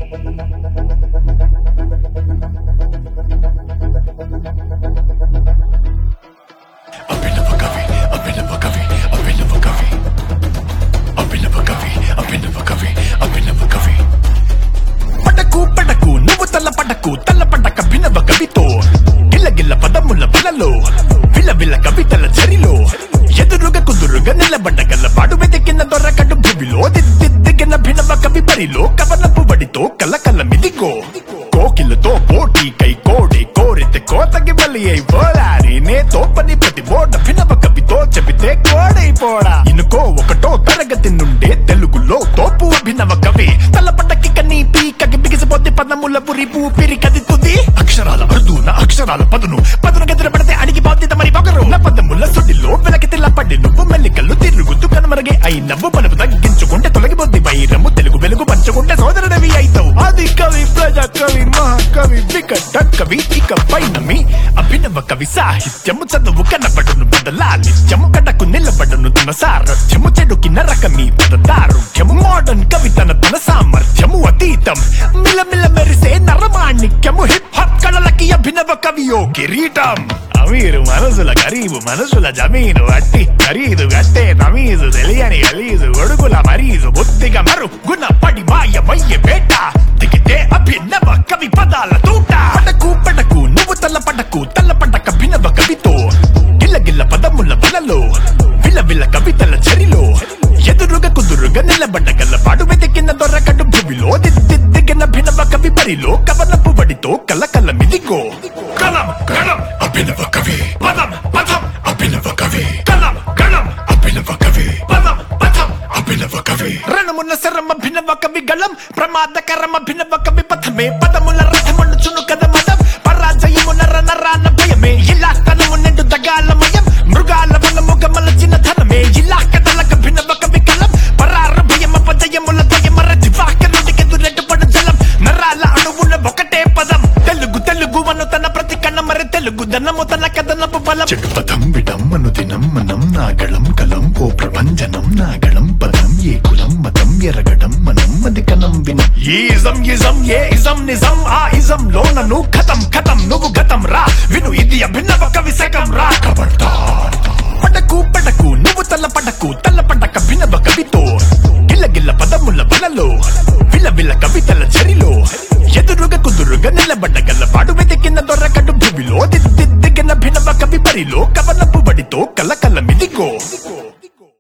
అభినవ కవి అభినవ కవి అభినవ కవి అభినవ కవి అభినవ కవి అభినవ కవి పడకు పడకు నువ్వు తల్ల పడకు తల్ల పడక భినవ కవితో గిల్ల గిల్ల పదముల పిల్లలో విల్ల విల్ల కవితల చరిలో ఎదురుగా కుదురుగా నిలబడ్డ గల్ల పాడు వెతికిన దొరకడు భూమిలో దిద్దిద్దిగిన భినవ కవి బరిలో కవలపు బడితో కల్ల కల్ల మిదిగో కోకిలతో పోటీ కై కోడి కోరితే కోతకి బలి అయి పోలారి నే తోపని ప్రతి బోడ భినవ కవితో చెబితే కోడైపోడా ఇనుకో ఒకటో తరగతి నుండే తెలుగులో తోపు అభినవ కవి తలపటకి కన్నీ పీకకి బిగిసిపోతే పదముల పురి ఊపిరి కదితుంది అక్షరాల అరుదున అక్షరాల పదును పదును గదిన పడితే అడిగి బాధ్యత మరి పొగరు నా పదముల సుడిలో వెలకి తెల్లపడి నువ్వు మెల్లికల్లు తిరుగుతూ కనుమరుగే అయి నవ్వు పలుపు తగ్గించుకుంటే తొలగిపోద్ది వైరము తెలుగు వెలుగు పంచుకుంటే సోదరుడవి అయితావు ఆది కవి ప్రజా కవి మహాకవి వికట కవి ఇక పైన మీ అభినవ కవి సాహిత్యము చదువు కనబడును బదలా నిత్యము కటకు నిలబడును తన సారథ్యము చెడుకి నరకమి పదదారుఢ్యము మోడర్న్ కవితన తన సామర్థ్యము అతీతం మిలమిల మెరిసే నరమాణిక్యము హిప్ హాప్ కళలకి అభినవ కవియో కిరీటం అమీరు మనసుల గరీబు మనసుల జమీను అట్టి ఖరీదు గట్టే తమీజు తెలియని గలీజు ఒడుగుల మరీజు బుద్ధిగా మరు గుణ పడి మాయమయ్యే బేట దిగితే అభినవ కవి పదాల తూట పడకు పడకు నువ్వు తల్ల పడకు తల్ల పడక భినవ కవితో గిల్ల గిల్ల పదముల బలలో విల్ల విల్ల కవితల చరిలో ఎదురుగా కుదురుగా నిలబడ్డ గల్ల పాడు వెతికిన దొరకడు భూమిలో దిద్దిద్దిగిన భినవ కవి బరిలో కవలపు బడితో కల్ల కల్ల మిదిగో కలం కలం అభినవ కవి పదం పదం అభినవ కవి కలం కలం అభినవ కవి పదం పదం అభినవ కవి రణమున్న శరం అభినవ కవి గళం ప్రమాదకరం అభినవ కవి పథమే పదముల రథమును కథ మదం పరాజయమున రణరాన భయమే ఇలా తనము నిండు దగాలమయం మృగాల వనముగ మలచిన ధనమే ఇలా కథలకు భిన్నవ కవి కలం పరార భయమ పదయముల భయమర దివాక నుండికెదురెడ్డు పడు జలం నరాల అణువుల ఒకటే పదం తెలుగు తెలుగు అను తన ప్రతి కన్న మరి తెలుగు ధనము తన కథనపు బలం చెడు పదం విడమ్మను దినం మనం నాగళం కలం ఓ ప్రభంజనం నాగళం పదం ఏ కులం మతం ఎరగడం మనం అది కనం వినం ఈజం ఇజం ఏ ఇజం నిజం ఆ ఇజం లో నన్ను ఖతం ఖతం నువ్వు గతం రా విను ఇది అభినవ కవి సగం రా కబడ్డా పడకు పడకు నువ్వు తల్ల పడకు తల్ల పడక భినవ కవితో గిల్ల గిల్ల పదముల బలలో విల్ల విల్ల కవితల చరిలో ఎదురుగా కుదురుగా నిలబడ్డ గల్ల పాడు వెతికిన దొరకడు భూమిలో దిద్దిద్దిగిన భినవ కవి బరిలో కవలపు బడితో కల్ల కల్ల మిదిగో